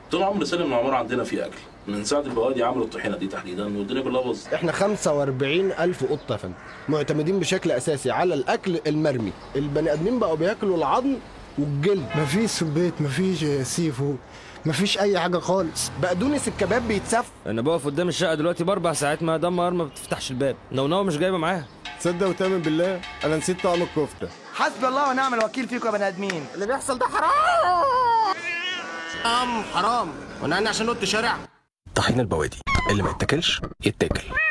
طول عمر سالم العمارة عندنا في اكل من ساعه البوادي عملوا الطحينه دي تحديدا والدنيا كلها باظت احنا 45 ألف قطة يا فندم معتمدين بشكل أساسي على الأكل المرمي البني آدمين بقوا بياكلوا العظم والجلد مفيش سبيت مفيش سي فود مفيش اي حاجه خالص بقدونس الكباب بيتسف انا بقف قدام الشقه دلوقتي باربع ساعات ما دام ما بتفتحش الباب نونو مش جايبه معاها تصدق وتامن بالله انا نسيت طعم الكفته حسبي الله ونعم الوكيل فيكم يا بني ادمين اللي بيحصل ده حرام حرام حرام وانا عشان نط شارع طحين البوادي اللي ما يتاكلش يتاكل